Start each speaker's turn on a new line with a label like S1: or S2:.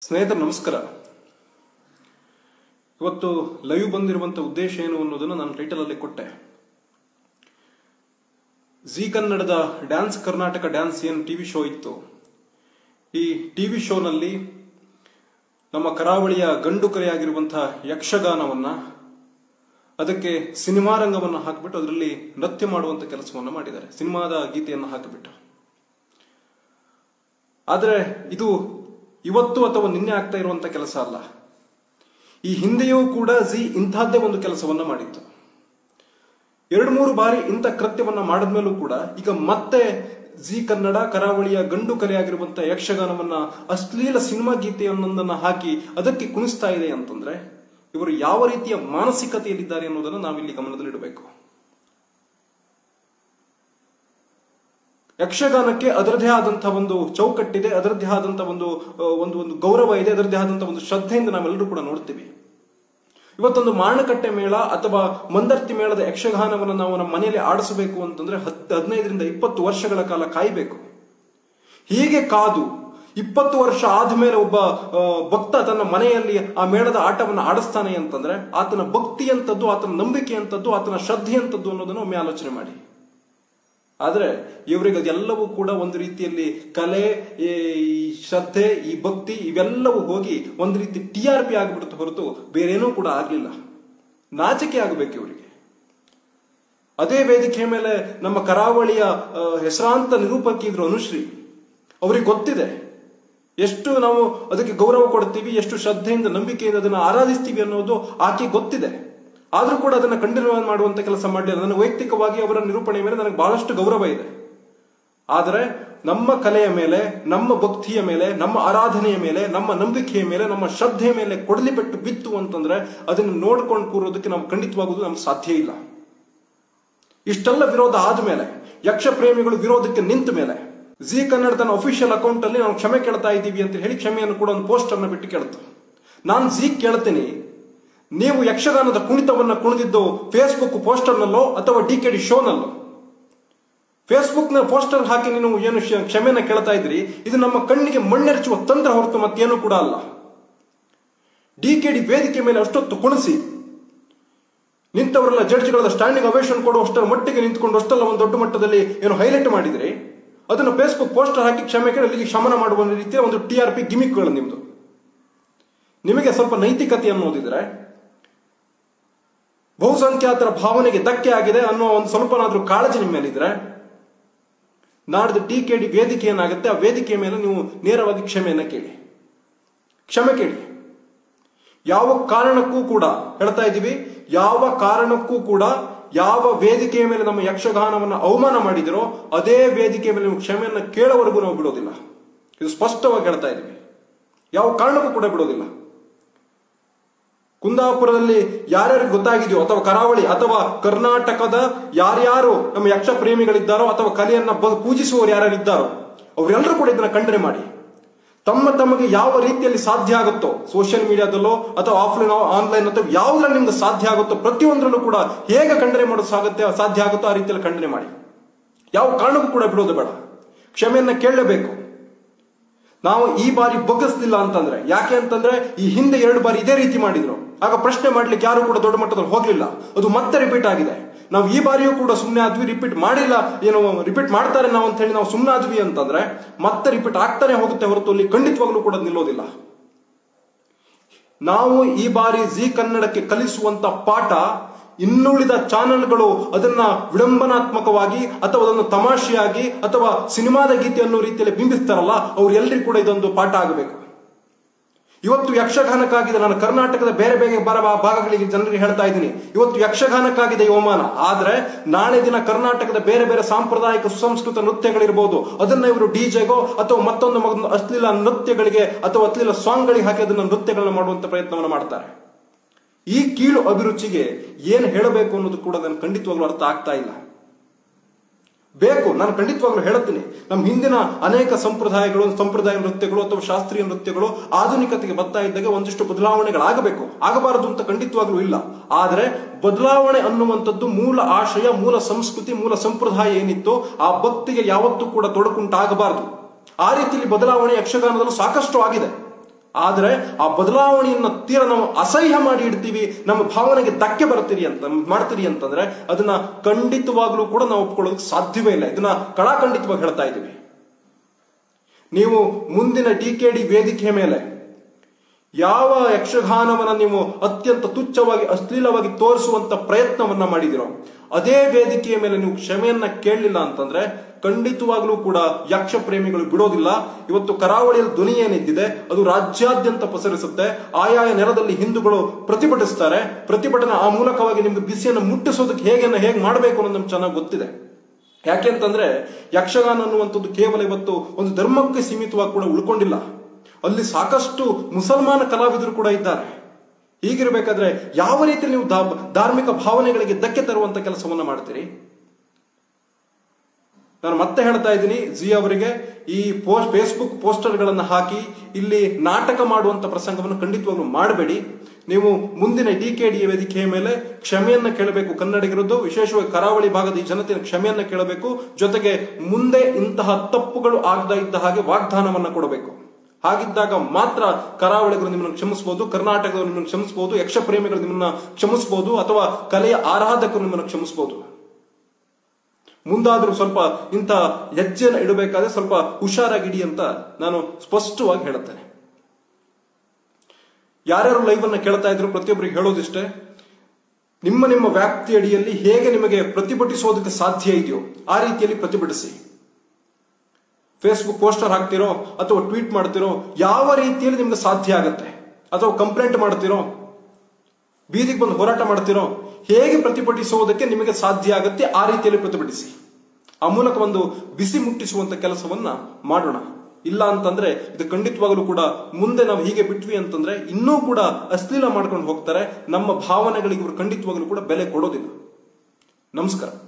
S1: ಸ್ನೇಹಿತರೆ ನಮಸ್ಕಾರ ಇವತ್ತು ಲೈವ್ ಬಂದಿರುವಂತ ಉದ್ದೇಶ ಏನು ಅನ್ನೋದನ್ನು ನಾನು ಟೈಟಲ್ ಅಲ್ಲಿ ಕೊಟ್ಟೆ ಜಿ ಕನ್ನಡದ ಡ್ಯಾನ್ಸ್ ಕರ್ನಾಟಕ ಡ್ಯಾನ್ಸ್ ಏನು ಟಿವಿ ಶೋ ಇತ್ತು ಈ ಟಿವಿ ಶೋನಲ್ಲಿ ನಮ್ಮ ಕರಾವಳಿಯ ಗಂಡು ಕರೆಯಾಗಿರುವಂತಹ ಯಕ್ಷಗಾನವನ್ನ ಅದಕ್ಕೆ ಸಿನಿಮಾ ರಂಗವನ್ನು ಹಾಕಿಬಿಟ್ಟು ಅದರಲ್ಲಿ ನೃತ್ಯ ಮಾಡುವಂತ ಕೆಲಸವನ್ನು ಮಾಡಿದ್ದಾರೆ ಸಿನಿಮಾದ ಗೀತೆಯನ್ನು ಹಾಕಿಬಿಟ್ಟು ಆದರೆ ಇದು ಇವತ್ತು ಅಥವಾ ನಿನ್ನೆ ಆಗ್ತಾ ಇರುವಂತ ಕೆಲಸ ಅಲ್ಲ ಈ ಹಿಂದೆಯೂ ಕೂಡ ಜಿ ಇಂತಹದ್ದೇ ಒಂದು ಕೆಲಸವನ್ನ ಮಾಡಿತ್ತು ಎರಡು ಮೂರು ಬಾರಿ ಇಂಥ ಕೃತ್ಯವನ್ನ ಮಾಡಿದ್ಮೇಲೂ ಕೂಡ ಈಗ ಮತ್ತೆ ಜಿ ಕನ್ನಡ ಕರಾವಳಿಯ ಗಂಡು ಕಲೆಯಾಗಿರುವಂತಹ ಯಕ್ಷಗಾನವನ್ನ ಅಶ್ಲೀಲ ಸಿನಿಮಾ ಗೀತೆಯನ್ನೊಂದನ್ನ ಹಾಕಿ ಅದಕ್ಕೆ ಕುಣಿಸ್ತಾ ಇದೆ ಅಂತಂದ್ರೆ ಇವರು ಯಾವ ರೀತಿಯ ಮಾನಸಿಕತೆಯಲ್ಲಿದ್ದಾರೆ ಅನ್ನೋದನ್ನು ನಾವಿಲ್ಲಿ ಗಮನದಲ್ಲಿಡಬೇಕು ಯಕ್ಷಗಾನಕ್ಕೆ ಅದರದೇ ಆದಂತಹ ಒಂದು ಚೌಕಟ್ಟಿದೆ ಅದರದ್ದೇ ಆದಂತಹ ಒಂದು ಆ, ಒಂದು ಒಂದು ಗೌರವ ಇದೆ ಅದರದ್ದೇ ಆದಂತಹ ಒಂದು ಶ್ರದ್ಧೆಯಿಂದ ನಾವೆಲ್ಲರೂ ಕೂಡ ನೋಡ್ತೀವಿ ಇವತ್ತೊಂದು ಮಾರಣಕಟ್ಟೆ ಮೇಳ ಅಥವಾ ಮಂದರ್ತಿ ಮೇಳದ ಯಕ್ಷಗಾನವನ್ನು ನಾವು ನಮ್ಮ ಮನೆಯಲ್ಲಿ ಆಡಿಸಬೇಕು ಅಂತಂದ್ರೆ ಹತ್ತು ಹದಿನೈದರಿಂದ ಇಪ್ಪತ್ತು ವರ್ಷಗಳ ಕಾಲ ಕಾಯಬೇಕು ಹೀಗೆ ಕಾದು ಇಪ್ಪತ್ತು ವರ್ಷ ಆದ್ಮೇಲೆ ಒಬ್ಬ ಆ, ಭಕ್ತ ತನ್ನ ಮನೆಯಲ್ಲಿ ಆ ಮೇಳದ ಆಟವನ್ನು ಆಡಿಸ್ತಾನೆ ಅಂತಂದ್ರೆ ಆತನ ಭಕ್ತಿ ಅಂತದ್ದು ಆತನ ನಂಬಿಕೆ ಅಂತದ್ದು ಆತನ ಶ್ರದ್ಧೆ ಅಂತದ್ದು ಅನ್ನೋದನ್ನು ಒಮ್ಮೆ ಆಲೋಚನೆ ಮಾಡಿ ಆದ್ರೆ ಇವರಿಗೆ ಅದೆಲ್ಲವೂ ಕೂಡ ಒಂದು ರೀತಿಯಲ್ಲಿ ಕಲೆ ಈ ಶ್ರದ್ಧೆ ಈ ಭಕ್ತಿ ಇವೆಲ್ಲವೂ ಹೋಗಿ ಒಂದು ರೀತಿ ಟಿ ಆರ್ ಪಿ ಆಗಿಬಿಡುತ್ತೆ ಹೊರತು ಬೇರೇನೂ ಕೂಡ ಆಗ್ಲಿಲ್ಲ ನಾಚಿಕೆ ಆಗಬೇಕು ಇವರಿಗೆ ಅದೇ ವೇದಿಕೆ ಮೇಲೆ ನಮ್ಮ ಕರಾವಳಿಯ ಆ, ಹೆಸರಾಂತ ನಿರೂಪಕಿ ಇದ್ರು ಅನುಶ್ರೀ ಅವ್ರಿಗೆ ಗೊತ್ತಿದೆ ಎಷ್ಟು ನಾವು ಅದಕ್ಕೆ ಗೌರವ ಕೊಡ್ತೀವಿ ಎಷ್ಟು ಶ್ರದ್ಧೆಯಿಂದ ನಂಬಿಕೆಯಿಂದ ಅದನ್ನು ಆರಾಧಿಸ್ತೀವಿ ಅನ್ನೋದು ಆಕೆ ಗೊತ್ತಿದೆ ಆದ್ರೂ ಕೂಡ ಅದನ್ನ ಕಂಟಿನ್ಯೂ ಮಾಡುವಂತ ಕೆಲಸ ಮಾಡಲಿಲ್ಲ ನನ್ನ ವೈಯಕ್ತಿಕವಾಗಿ ಅವರ ನಿರೂಪಣೆ ಮೇಲೆ ನನಗೆ ಬಹಳಷ್ಟು ಗೌರವ ಇದೆ ಆದರೆ ನಮ್ಮ ಕಲೆಯ ಮೇಲೆ ನಮ್ಮ ಭಕ್ತಿಯ ಮೇಲೆ ನಮ್ಮ ಆರಾಧನೆಯ ಮೇಲೆ ನಮ್ಮ ನಂಬಿಕೆಯ ಮೇಲೆ ನಮ್ಮ ಶ್ರದ್ಧೆಯ ಮೇಲೆ ಕೊಡಲಿ ಪೆಟ್ಟು ಬಿತ್ತು ಅಂತಂದ್ರೆ ಅದನ್ನು ನೋಡ್ಕೊಂಡು ಕೂರೋದಕ್ಕೆ ನಾವು ಖಂಡಿತವಾಗುವುದು ನಮ್ಗೆ ಸಾಧ್ಯ ಇಲ್ಲ ಇಷ್ಟೆಲ್ಲ ವಿರೋಧ ಆದ್ಮೇಲೆ ಯಕ್ಷ ಪ್ರೇಮಿಗಳು ವಿರೋಧಕ್ಕೆ ನಿಂತ ಮೇಲೆ ಜಿ ಕನ್ನಡ ತನ್ನ ಅಫಿಷಿಯಲ್ ಅಕೌಂಟ್ ಅಲ್ಲಿ ನಾವು ಕ್ಷಮೆ ಕೇಳ್ತಾ ಇದ್ದೀವಿ ಅಂತ ಹೇಳಿ ಕ್ಷಮೆಯನ್ನು ಕೂಡ ಒಂದು ಪೋಸ್ಟ್ ಅನ್ನ ಬಿಟ್ಟು ಕೇಳ್ತು ನಾನು ಜಿ ಕೇಳ್ತೀನಿ ನೀವು ಯಕ್ಷಗಾನದ ಕುಣಿತವನ್ನ ಕುಣಿದಿದ್ದು ಫೇಸ್ಬುಕ್ ಪೋಸ್ಟರ್ನಲ್ಲೋ ಅಥವಾ ಡಿ ಕೆ ಡಿ ಶೋನಲ್ಲೋ ಫೇಸ್ಬುಕ್ ನ ಪೋಸ್ಟರ್ ಹಾಕಿ ನೀನು ಏನು ಕ್ಷ- ಕ್ಷಮೆಯನ್ನ ಕೇಳ್ತಾ ಇದ್ರಿ ಇದು ನಮ್ಮ ಕಣ್ಣಿಗೆ ಮಣ್ಣೆರಚುವ ತಂತ್ರ ಹೊರತು ಮತ್ತೇನು ಕೂಡ ಅಲ್ಲ ಡಿ ಕೆ ಡಿ ವೇದಿಕೆ ಮೇಲೆ ಅಷ್ಟೊತ್ತು ಕುಣಿಸಿ ನಿಂತವರೆಲ್ಲ ಜಡ್ಜ್ಗಳ ಸ್ಟ್ಯಾಂಡಿಂಗ್ ಅವೇಶನ್ ಕೊಡುವಷ್ಟರ ಮಟ್ಟಿಗೆ ನಿಂತ್ಕೊಂಡು ಅಷ್ಟೆಲ್ಲ ಒಂದು ದೊಡ್ಡ ಮಟ್ಟದಲ್ಲಿ ಏನು ಹೈಲೈಟ್ ಮಾಡಿದ್ರಿ ಅದನ್ನು ಫೇಸ್ಬುಕ್ ಪೋಸ್ಟರ್ ಹಾಕಿ ಕ್ಷಮೆ ಕೇಳಿ ಅಲ್ಲಿಗೆ ಶಮನ ಮಾಡುವ ರೀತಿಯ ಒಂದು ಟಿ ಆರ್ ಪಿ ಗಿಮಿಕ್ಗಳು ನಿಮ್ದು ನಿಮಗೆ ಸ್ವಲ್ಪ ನೈತಿಕತೆ ಅನ್ನೋದಿದ್ರೆ ಬಹುಸಂಖ್ಯಾತರ ಭಾವನೆಗೆ ಧಕ್ಕೆ ಆಗಿದೆ ಅನ್ನೋ ಒಂದು ಸ್ವಲ್ಪನಾದ್ರೂ ಕಾಳಜಿ ನಿಮ್ಮ ಮೇಲಿದ್ರೆ ನಾಡ್ದು ಟಿ ಕೆ ಡಿ ವೇದಿಕೆ ಏನಾಗುತ್ತೆ ಆ ವೇದಿಕೆಯ ಮೇಲೆ ನೀವು ನೇರವಾಗಿ ಕ್ಷಮೆಯನ್ನ ಕೇಳಿ ಕ್ಷಮೆ ಕೇಳಿ ಯಾವ ಕಾರಣಕ್ಕೂ ಕೂಡ ಹೇಳ್ತಾ ಇದ್ದೀವಿ ಯಾವ ಕಾರಣಕ್ಕೂ ಕೂಡ ಯಾವ ವೇದಿಕೆಯ ಮೇಲೆ ನಮ್ಮ ಯಕ್ಷಗಾನವನ್ನು ಅವಮಾನ ಮಾಡಿದಿರೋ ಅದೇ ವೇದಿಕೆಯ ಮೇಲೆ ನೀವು ಕ್ಷಮೆಯನ್ನ ಕೇಳೋವರೆಗೂ ನಾವು ಬಿಡೋದಿಲ್ಲ ಇದು ಸ್ಪಷ್ಟವಾಗಿ ಹೇಳ್ತಾ ಇದ್ದೀವಿ ಯಾವ ಕಾರಣಕ್ಕೂ ಕೂಡ ಬಿಡೋದಿಲ್ಲ ಕುಂದಾಪುರದಲ್ಲಿ ಯಾರ್ಯಾರಿಗೆ ಗೊತ್ತಾಗಿದೆಯೋ ಅಥವಾ ಕರಾವಳಿ ಅಥವಾ ಕರ್ನಾಟಕದ ಯಾರ್ಯಾರು ನಮ್ಮ ಯಕ್ಷ ಪ್ರೇಮಿಗಳಿದ್ದಾರೋ ಅಥವಾ ಕಲೆಯನ್ನ ಬ- ಪೂಜಿಸುವವರು ಯಾರ್ಯಾರು ಇದ್ದಾರೋ ಅವರೆಲ್ಲರೂ ಕೂಡ ಇದನ್ನ ಖಂಡನೆ ಮಾಡಿ ತಮ್ಮ ತಮಗೆ ಯಾವ ರೀತಿಯಲ್ಲಿ ಸಾಧ್ಯ ಆಗುತ್ತೋ ಸೋಷಿಯಲ್ ಮೀಡಿಯಾದಲ್ಲೋ ಅಥವಾ ಆಫ್ಲೈನ್ ಆನ್ಲೈನ್ ಅಥವಾ ಯಾವುದ್ರಲ್ಲಿ ನಿಮ್ಗೆ ಸಾಧ್ಯ ಆಗುತ್ತೋ ಪ್ರತಿಯೊಂದರಲ್ಲೂ ಕೂಡ ಹೇಗೆ ಖಂಡನೆ ಮಾಡೋದು ಸಾಗುತ್ತೆ ಸಾಧ್ಯ ಆಗುತ್ತೋ ಆ ರೀತಿಯಲ್ಲಿ ಖಂಡನೆ ಮಾಡಿ ಯಾವ ಕಾರಣಕ್ಕೂ ಕೂಡ ಬಿಡೋದು ಬೇಡ ಕ್ಷಮೆಯನ್ನ ಕೇಳಲೇಬೇಕು ನಾವು ಈ ಬಾರಿ ಬಗ್ಗಿಸ್ಲಿಲ್ಲ ಅಂತಂದ್ರೆ ಯಾಕೆ ಅಂತಂದ್ರೆ ಈ ಹಿಂದೆ ಎರಡು ಬಾರಿ ಇದೇ ರೀತಿ ಮಾಡಿದ್ರು ಆಗ ಪ್ರಶ್ನೆ ಮಾಡ್ಲಿಕ್ಕೆ ಯಾರು ಕೂಡ ದೊಡ್ಡ ಮಟ್ಟದಲ್ಲಿ ಹೋಗ್ಲಿಲ್ಲ ಅದು ಮತ್ತೆ ರಿಪೀಟ್ ಆಗಿದೆ ನಾವು ಈ ಬಾರಿಯೂ ಕೂಡ ಸುಮ್ಮನೆ ಆದ್ವಿ ರಿಪೀಟ್ ಮಾಡಿಲ್ಲ ಏನು ರಿಪೀಟ್ ಮಾಡ್ತಾರೆ ನಾವು ಅಂತ ಹೇಳಿ ನಾವು ಸುಮ್ಮನೆ ಆದ್ವಿ ಅಂತಂದ್ರೆ ಮತ್ತೆ ರಿಪೀಟ್ ಆಗ್ತಾನೆ ಹೋಗುತ್ತೆ ಹೊರತು ಅಲ್ಲಿ ಖಂಡಿತವಾಗ್ಲೂ ಕೂಡ ನಿಲ್ಲೋದಿಲ್ಲ ನಾವು ಈ ಬಾರಿ ಜಿ ಕನ್ನಡಕ್ಕೆ ಕಲಿಸುವಂತ ಪಾಠ ಇನ್ನುಳಿದ ಚಾನೆಲ್ಗಳು ಅದನ್ನ ವಿಡಂಬನಾತ್ಮಕವಾಗಿ ಅಥವಾ ಅದನ್ನು ತಮಾಷೆಯಾಗಿ ಅಥವಾ ಸಿನಿಮಾದ ಗೀತೆ ಅನ್ನೋ ರೀತಿಯಲ್ಲಿ ಬಿಂಬಿಸ್ತಾರಲ್ಲ ಅವ್ರು ಎಲ್ರಿಗೂ ಕೂಡ ಇದೊಂದು ಪಾಠ ಆಗಬೇಕು ಇವತ್ತು ಯಕ್ಷಗಾನಕ್ಕಾಗಿದೆ ನಾನು ಕರ್ನಾಟಕದ ಬೇರೆ ಬೇರೆ ಬರ ಭಾಗಗಳಿಗೆ ಜನರಿಗೆ ಹೇಳ್ತಾ ಇದ್ದೀನಿ ಇವತ್ತು ಯಕ್ಷಗಾನಕ್ಕಾಗಿದೆ ಈ ಅವಮಾನ ಆದ್ರೆ ನಾಳೆ ದಿನ ಕರ್ನಾಟಕದ ಬೇರೆ ಬೇರೆ ಸಾಂಪ್ರದಾಯಿಕ ಸುಸಂಸ್ಕೃತ ನೃತ್ಯಗಳಿರ್ಬೋದು ಅದನ್ನ ಇವರು ಡಿಜೆಗೋ ಅಥವಾ ಮತ್ತೊಂದು ಮಗದೊಂದು ಅಶ್ಲೀಲ ನೃತ್ಯಗಳಿಗೆ ಅಥವಾ ಅಶ್ಲೀಲ ಸಾಂಗ್ಗಳಿಗೆ ಹಾಕಿ ಅದನ್ನ ನೃತ್ಯಗಳನ್ನ ಮಾಡುವಂತ ಪ್ರಯತ್ನವನ್ನು ಮಾಡ್ತಾರೆ ಈ ಕೀಳು ಅಭಿರುಚಿಗೆ ಏನು ಹೇಳಬೇಕು ಅನ್ನೋದು ಕೂಡ ನನಗೆ ಖಂಡಿತವಾಗ್ಲೂ ಅರ್ಥ ಆಗ್ತಾ ಇಲ್ಲ ಬೇಕು ನಾನು ಖಂಡಿತವಾಗ್ಲೂ ಹೇಳುತ್ತೀನಿ ನಮ್ಮ ಹಿಂದಿನ ಅನೇಕ ಸಂಪ್ರದಾಯಗಳು ಸಂಪ್ರದಾಯ ನೃತ್ಯಗಳು ಅಥವಾ ಶಾಸ್ತ್ರೀಯ ನೃತ್ಯಗಳು ಆಧುನಿಕತೆಗೆ ಬರ್ತಾ ಇದ್ದಾಗ ಒಂದಿಷ್ಟು ಬದಲಾವಣೆಗಳಾಗಬೇಕು ಆಗಬಾರದು ಅಂತ ಖಂಡಿತವಾಗ್ಲೂ ಇಲ್ಲ ಆದರೆ ಬದಲಾವಣೆ ಅನ್ನುವಂಥದ್ದು ಮೂಲ ಆಶಯ ಮೂಲ ಸಂಸ್ಕೃತಿ ಮೂಲ ಸಂಪ್ರದಾಯ ಏನಿತ್ತು ಆ ಭಕ್ತಿಗೆ ಯಾವತ್ತೂ ಕೂಡ ತೊಡಕುಂಟಾಗಬಾರದು ಆ ರೀತಿಯಲ್ಲಿ ಬದಲಾವಣೆ ಯಕ್ಷಗಾನದಲ್ಲೂ ಸಾಕಷ್ಟು ಆಗಿದೆ ಆದರೆ ಆ ಬದಲಾವಣೆಯನ್ನ ತೀರ ನಾವು ಅಸಹ್ಯ ಮಾಡಿ ಇಡ್ತೀವಿ ನಮ್ಮ ಭಾವನೆಗೆ ಧಕ್ಕೆ ಬರ್ತೀರಿ ಅಂತ ಮಾಡ್ತೀರಿ ಅಂತಂದ್ರೆ ಅದನ್ನ ಖಂಡಿತವಾಗ್ಲೂ ಕೂಡ ನಾವು ಒಪ್ಕೊಳ್ಳೋದಕ್ಕೆ ಸಾಧ್ಯವೇ ಇಲ್ಲ ಇದನ್ನ ಕಡಾಖಂಡಿತವಾಗಿ ಹೇಳ್ತಾ ಇದ್ದೀವಿ ನೀವು ಮುಂದಿನ ಡಿ ಕೆ ಡಿ ವೇದಿಕೆ ಮೇಲೆ ಯಾವ ಯಕ್ಷಗಾನವನ್ನ ನೀವು ಅತ್ಯಂತ ತುಚ್ಛವಾಗಿ ಅಶ್ಲೀಲವಾಗಿ ತೋರಿಸುವಂತ ಪ್ರಯತ್ನವನ್ನ ಮಾಡಿದಿರೋ ಅದೇ ವೇದಿಕೆಯ ಮೇಲೆ ನೀವು ಕ್ಷಮೆಯನ್ನ ಕೇಳಲಿಲ್ಲ ಅಂತಂದ್ರೆ ಖಂಡಿತವಾಗ್ಲೂ ಕೂಡ ಯಕ್ಷ ಪ್ರೇಮಿಗಳು ಬಿಡೋದಿಲ್ಲ ಇವತ್ತು ಕರಾವಳಿಯಲ್ಲಿ ಧ್ವನಿ ಏನಿದ್ದಿದೆ ಅದು ರಾಜ್ಯಾದ್ಯಂತ ಪಸರಿಸುತ್ತೆ ಆಯಾಯ ನೆಲದಲ್ಲಿ ಹಿಂದೂಗಳು ಪ್ರತಿಭಟಿಸ್ತಾರೆ ಪ್ರತಿಭಟನೆ ಆ ಮೂಲಕವಾಗಿ ನಿಮ್ಗೆ ಬಿಸಿಯನ್ನು ಮುಟ್ಟಿಸೋದಕ್ಕೆ ಹೇಗೆ ಹೇಗೆ ಮಾಡಬೇಕು ಅನ್ನೋದು ನಮ್ಗೆ ಚೆನ್ನಾಗಿ ಗೊತ್ತಿದೆ ಯಾಕೆಂತಂದ್ರೆ ಯಕ್ಷಗಾನ ಅನ್ನುವಂಥದ್ದು ಕೇವಲ ಇವತ್ತು ಒಂದು ಧರ್ಮಕ್ಕೆ ಸೀಮಿತವಾಗಿ ಕೂಡ ಉಳ್ಕೊಂಡಿಲ್ಲ ಅಲ್ಲಿ ಸಾಕಷ್ಟು ಮುಸಲ್ಮಾನ ಕಲಾವಿದರು ಕೂಡ ಇದ್ದಾರೆ ಹೀಗಿರಬೇಕಾದ್ರೆ ಯಾವ ರೀತಿ ನೀವು ಧಾರ್ಮಿಕ ಭಾವನೆಗಳಿಗೆ ಧಕ್ಕೆ ತರುವಂತ ಕೆಲಸವನ್ನ ಮಾಡ್ತೀರಿ ನಾನು ಮತ್ತೆ ಹೇಳ್ತಾ ಇದ್ದೀನಿ ಜಿ ಅವರಿಗೆ ಈ ಪೋಸ್ಟ್ ಫೇಸ್ಬುಕ್ ಪೋಸ್ಟರ್ಗಳನ್ನು ಹಾಕಿ ಇಲ್ಲಿ ನಾಟಕ ಮಾಡುವಂತ ಪ್ರಸಂಗವನ್ನು ಖಂಡಿತವಾಗ್ಲೂ ಮಾಡಬೇಡಿ ನೀವು ಮುಂದಿನ ಡಿ ಕೆ ಡಿ ವೇದಿಕೆಯ ಮೇಲೆ ಕ್ಷಮೆಯನ್ನ ಕೇಳಬೇಕು ಕನ್ನಡಿಗರದ್ದು ವಿಶೇಷವಾಗಿ ಕರಾವಳಿ ಭಾಗದ ಈ ಜನತೆಯ ಕ್ಷಮೆಯನ್ನ ಕೇಳಬೇಕು ಜೊತೆಗೆ ಮುಂದೆ ಇಂತಹ ತಪ್ಪುಗಳು ಆಗದ ಇದ್ದ ಹಾಗೆ ವಾಗ್ದಾನವನ್ನ ಕೊಡಬೇಕು ಹಾಗಿದ್ದಾಗ ಮಾತ್ರ ಕರಾವಳಿಗರು ನಿಮ್ಮನ್ನು ಕ್ಷಮಿಸಬಹುದು ಕರ್ನಾಟಕದವರು ನಿಮ್ಮನ್ನು ಕ್ಷಮಿಸಬಹುದು ಯಕ್ಷ ಪ್ರೇಮಿಗಳು ನಿಮ್ಮನ್ನ ಕ್ಷಮಿಸಬಹುದು ಅಥವಾ ಕಲೆಯ ಆರಾಧಕರು ನಿಮ್ಮನ್ನು ಕ್ಷಮಿಸಬಹುದು ಮುಂದಾದ್ರೂ ಸ್ವಲ್ಪ ಇಂಥ ಹೆಜ್ಜೆಯನ್ನು ಇಡಬೇಕಾದ್ರೆ ಸ್ವಲ್ಪ ಹುಷಾರಾಗಿಡಿ ಅಂತ ನಾನು ಸ್ಪಷ್ಟವಾಗಿ ಹೇಳುತ್ತೇನೆ ಯಾರ್ಯಾರು ಲೈವ್ ಅನ್ನ ಕೇಳ್ತಾ ಇದ್ರು ಪ್ರತಿಯೊಬ್ಬರಿಗೆ ಹೇಳೋದಿಷ್ಟೇ ನಿಮ್ಮ ನಿಮ್ಮ ವ್ಯಾಪ್ತಿ ಅಡಿಯಲ್ಲಿ ಹೇಗೆ ನಿಮಗೆ ಪ್ರತಿಭಟಿಸೋದಕ್ಕೆ ಸಾಧ್ಯ ಇದೆಯೋ ಆ ರೀತಿಯಲ್ಲಿ ಪ್ರತಿಭಟಿಸಿ ಫೇಸ್ಬುಕ್ ಪೋಸ್ಟರ್ ಹಾಕ್ತಿರೋ ಅಥವಾ ಟ್ವೀಟ್ ಮಾಡ್ತಿರೋ ಯಾವ ರೀತಿಯಲ್ಲಿ ನಿಮ್ಗೆ ಸಾಧ್ಯ ಆಗತ್ತೆ ಅಥವಾ ಕಂಪ್ಲೇಂಟ್ ಮಾಡ್ತಿರೋ ಬೀದಿಗೆ ಬಂದು ಹೋರಾಟ ಮಾಡ್ತಿರೋ ಹೇಗೆ ಪ್ರತಿಭಟಿಸುವುದಕ್ಕೆ ನಿಮಗೆ ಸಾಧ್ಯ ಆಗುತ್ತೆ ಆ ರೀತಿಯಲ್ಲಿ ಪ್ರತಿಭಟಿಸಿ ಆ ಮೂಲಕ ಒಂದು ಬಿಸಿ ಮುಟ್ಟಿಸುವಂತ ಕೆಲಸವನ್ನ ಮಾಡೋಣ ಇಲ್ಲ ಅಂತಂದ್ರೆ ಇದು ಖಂಡಿತವಾಗಲೂ ಕೂಡ ಮುಂದೆ ನಾವು ಹೀಗೆ ಬಿಟ್ವಿ ಅಂತಂದ್ರೆ ಇನ್ನೂ ಕೂಡ ಅಶ್ಲೀಲ ಮಾಡ್ಕೊಂಡು ಹೋಗ್ತಾರೆ ನಮ್ಮ ಭಾವನೆಗಳಿಗೆ ಇವರು ಖಂಡಿತವಾಗಲೂ ಕೂಡ ಬೆಲೆ ಕೊಡೋದಿಲ್ಲ ನಮಸ್ಕಾರ